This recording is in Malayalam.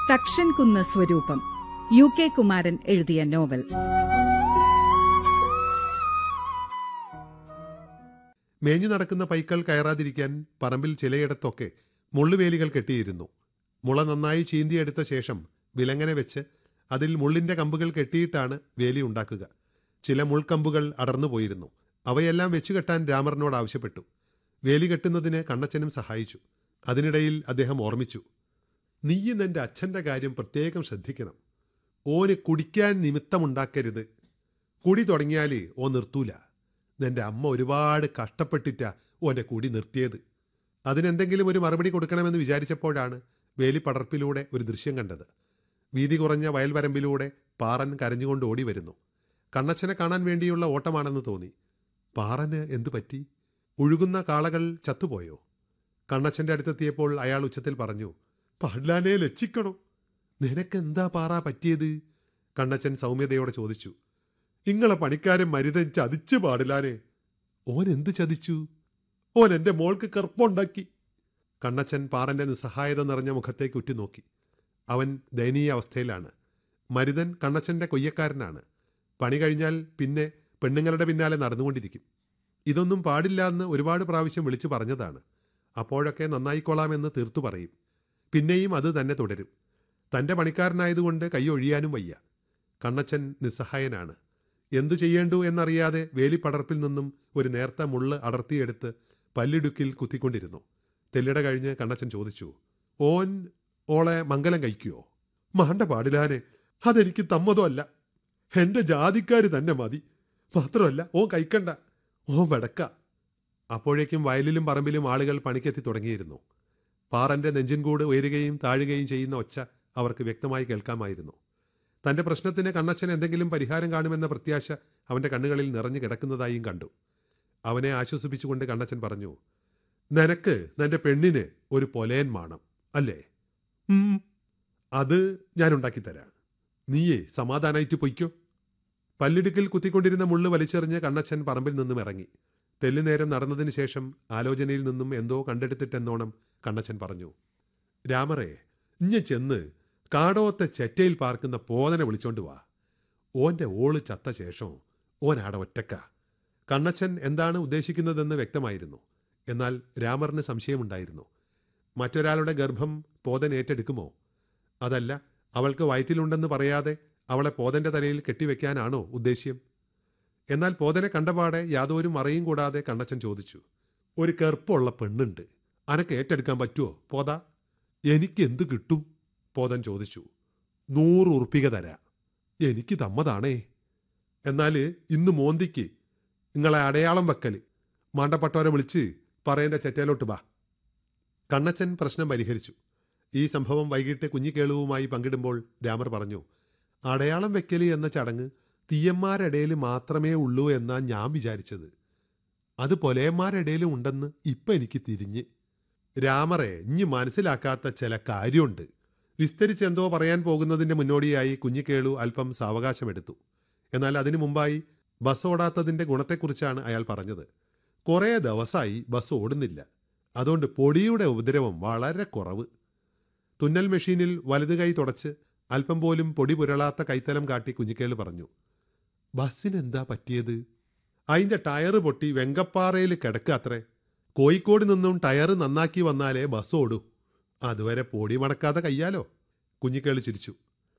തക്ഷൻ കുന്ന് സ്വരൂപം യു കെ കുമാരൻ എഴുതിയ നോവൽ മേഞ്ഞു നടക്കുന്ന പൈക്കൾ കയറാതിരിക്കാൻ പറമ്പിൽ ചിലയിടത്തൊക്കെ മുള്ളുവേലികൾ കെട്ടിയിരുന്നു മുള നന്നായി ചീന്തിയെടുത്ത ശേഷം വിലങ്ങനെ വെച്ച് അതിൽ മുള്ളിന്റെ കമ്പുകൾ കെട്ടിയിട്ടാണ് വേലി ഉണ്ടാക്കുക ചില മുൾക്കമ്പുകൾ അടർന്നു പോയിരുന്നു അവയെല്ലാം വെച്ചു കെട്ടാൻ രാമറിനോട് ആവശ്യപ്പെട്ടു വേലി കെട്ടുന്നതിന് കണ്ണച്ചനും സഹായിച്ചു അതിനിടയിൽ അദ്ദേഹം ഓർമ്മിച്ചു നീയും നിന്റെ അച്ഛന്റെ കാര്യം പ്രത്യേകം ശ്രദ്ധിക്കണം ഓന് കുടിക്കാൻ നിമിത്തമുണ്ടാക്കരുത് കുടി തുടങ്ങിയാൽ ഓ നിർത്തൂല നിന്റെ അമ്മ ഒരുപാട് കഷ്ടപ്പെട്ടിട്ടാ ഓന്റെ കുടി നിർത്തിയത് അതിനെന്തെങ്കിലും ഒരു മറുപടി കൊടുക്കണമെന്ന് വിചാരിച്ചപ്പോഴാണ് വേലിപ്പടർപ്പിലൂടെ ഒരു ദൃശ്യം കണ്ടത് വീതി കുറഞ്ഞ വയൽവരമ്പിലൂടെ പാറൻ കരഞ്ഞുകൊണ്ട് ഓടി വരുന്നു കണ്ണച്ചനെ കാണാൻ വേണ്ടിയുള്ള ഓട്ടമാണെന്ന് തോന്നി പാറന് എന്തു പറ്റി ഒഴുകുന്ന കാളകൾ ചത്തുപോയോ കണ്ണച്ചന്റെ അടുത്തെത്തിയപ്പോൾ അയാൾ ഉച്ചത്തിൽ പറഞ്ഞു പാടില്ലാനെ ലച്ചിക്കണം നിനക്കെന്താ പാറ പറ്റിയത് കണ്ണച്ചൻ സൗമ്യതയോടെ ചോദിച്ചു ഇങ്ങളെ പണിക്കാരൻ മരുതൻ ചതിച്ചു പാടില്ലാനെ ഓൻ എന്ത് ചതിച്ചു ഓൻ എന്റെ മോൾക്ക് കറുപ്പുണ്ടാക്കി കണ്ണച്ചൻ പാറന്റെ നിസ്സഹായത നിറഞ്ഞ മുഖത്തേക്ക് ഉറ്റുനോക്കി അവൻ ദയനീയ അവസ്ഥയിലാണ് മരുതൻ കണ്ണച്ചന്റെ കൊയ്യക്കാരനാണ് പണി കഴിഞ്ഞാൽ പിന്നെ പെണ്ണുങ്ങളുടെ പിന്നാലെ നടന്നുകൊണ്ടിരിക്കും ഇതൊന്നും പാടില്ല എന്ന് ഒരുപാട് പ്രാവശ്യം വിളിച്ചു പറഞ്ഞതാണ് അപ്പോഴൊക്കെ നന്നായിക്കൊള്ളാമെന്ന് തീർത്തു പറയും പിന്നെയും അത് തന്നെ തുടരും തന്റെ പണിക്കാരനായതുകൊണ്ട് കൈ ഒഴിയാനും വയ്യ കണ്ണച്ചൻ നിസ്സഹായനാണ് എന്തു ചെയ്യേണ്ടു എന്നറിയാതെ വേലിപ്പടർപ്പിൽ നിന്നും ഒരു നേർത്ത മുള്ള് അടർത്തിയെടുത്ത് പല്ലിടുക്കിൽ കുത്തിക്കൊണ്ടിരുന്നു തെല്ലിട കഴിഞ്ഞ് കണ്ണച്ചൻ ചോദിച്ചു ഓൻ ഓളെ മംഗലം കഴിക്കുവോ മാണ്ട പാടില്ലാനെ അതെനിക്ക് തമ്മതോ അല്ല എന്റെ ജാതിക്കാര് തന്നെ മതി മാത്രമല്ല ഓൻ കഴിക്കണ്ട ഓൻ വെടക്ക അപ്പോഴേക്കും വയലിലും പറമ്പിലും ആളുകൾ പണിക്കെത്തി തുടങ്ങിയിരുന്നു പാറന്റെ നെഞ്ചിൻകൂട് ഉയരുകയും താഴുകയും ചെയ്യുന്ന ഒച്ച അവർക്ക് വ്യക്തമായി കേൾക്കാമായിരുന്നു തന്റെ പ്രശ്നത്തിന് കണ്ണച്ചൻ എന്തെങ്കിലും പരിഹാരം കാണുമെന്ന പ്രത്യാശ അവന്റെ കണ്ണുകളിൽ നിറഞ്ഞു കിടക്കുന്നതായും കണ്ടു അവനെ ആശ്വസിപ്പിച്ചുകൊണ്ട് കണ്ണച്ചൻ പറഞ്ഞു നിനക്ക് നിന്റെ പെണ്ണിന് ഒരു പൊലയൻ മാണം അല്ലേ ഉം, അത് ഞാൻ ഉണ്ടാക്കിത്തരാം നീയേ സമാധാനായിട്ട് പൊയ്ക്കോ പല്ലിടുക്കിൽ കുത്തിക്കൊണ്ടിരുന്ന മുള്ളു വലിച്ചെറിഞ്ഞ് കണ്ണച്ചൻ പറമ്പിൽ നിന്നും ഇറങ്ങി തെല്ലുനേരം നടന്നതിന് ശേഷം ആലോചനയിൽ നിന്നും എന്തോ കണ്ടെടുത്തിട്ടെന്നോണം കണ്ണച്ചൻ പറഞ്ഞു രാമറേ ഇഞ്ഞ ചെന്ന് കാടോത്തെ ചെറ്റയിൽ പാർക്കുന്ന പോതനെ വിളിച്ചോണ്ട് വാ ഓന്റെ ഓള് ചത്ത ശേഷം ഓൻ ആടെ ഒറ്റക്ക കണ്ണച്ചൻ എന്താണ് ഉദ്ദേശിക്കുന്നതെന്ന് വ്യക്തമായിരുന്നു എന്നാൽ രാമറിന് സംശയമുണ്ടായിരുന്നു മറ്റൊരാളുടെ ഗർഭം പോതൻ ഏറ്റെടുക്കുമോ അതല്ല അവൾക്ക് വയറ്റിലുണ്ടെന്ന് പറയാതെ അവളെ പോതന്റെ തലയിൽ കെട്ടിവെക്കാനാണോ ഉദ്ദേശ്യം എന്നാൽ പോതനെ കണ്ടപാടെ യാതൊരു മറയും കൂടാതെ കണ്ണച്ചൻ ചോദിച്ചു ഒരു കെറുപ്പുള്ള പെണ്ണുണ്ട് അനക്ക് ഏറ്റെടുക്കാൻ പറ്റുമോ പോത എനിക്ക് എന്ത് കിട്ടും പോതൻ ചോദിച്ചു നൂറ് ഉറുപ്പിക തരാ എനിക്ക് തമ്മതാണേ എന്നാൽ ഇന്ന് മോന്തിക്ക് നിങ്ങളെ അടയാളം വെക്കല് മാണ്ടപ്പെട്ടവരെ വിളിച്ച് പറയേണ്ട ചെറ്റയിലോട്ട് ബാ കണ്ണച്ചൻ പ്രശ്നം പരിഹരിച്ചു ഈ സംഭവം വൈകിട്ട് കുഞ്ഞിക്കേളുവുമായി പങ്കിടുമ്പോൾ രാമർ പറഞ്ഞു അടയാളം വെക്കല് എന്ന ചടങ്ങ് തീയന്മാരിടയിൽ മാത്രമേ ഉള്ളൂ എന്നാ ഞാൻ വിചാരിച്ചത് അത് പൊലയന്മാരിടയിലും ഉണ്ടെന്ന് ഇപ്പം എനിക്ക് തിരിഞ്ഞ് രാമറെ ഇഞ്ഞ് മനസ്സിലാക്കാത്ത ചില കാര്യമുണ്ട് വിസ്തരിച്ച് എന്തോ പറയാൻ പോകുന്നതിന്റെ മുന്നോടിയായി കുഞ്ഞിക്കേളു അല്പം സാവകാശമെടുത്തു എന്നാൽ അതിനു മുമ്പായി ബസ് ഓടാത്തതിന്റെ ഗുണത്തെക്കുറിച്ചാണ് അയാൾ പറഞ്ഞത് കുറേ ദിവസമായി ബസ് ഓടുന്നില്ല അതുകൊണ്ട് പൊടിയുടെ ഉപദ്രവം വളരെ കുറവ് തുന്നൽ മെഷീനിൽ വലതു കൈ തുടച്ച് അല്പം പോലും പൊടി പുരളാത്ത കൈത്തലം കാട്ടി കുഞ്ഞിക്കേള് പറഞ്ഞു ബസ്സിന് എന്താ പറ്റിയത് അതിന്റെ ടയറ് പൊട്ടി വെങ്കപ്പാറയിൽ കിടക്കുക അത്രേ കോഴിക്കോട് നിന്നും ടയറ് നന്നാക്കി വന്നാലേ ബസ് ഓടൂ അതുവരെ പൊടി മടക്കാതെ കയ്യാലോ കുഞ്ഞിക്കേള് ചിരിച്ചു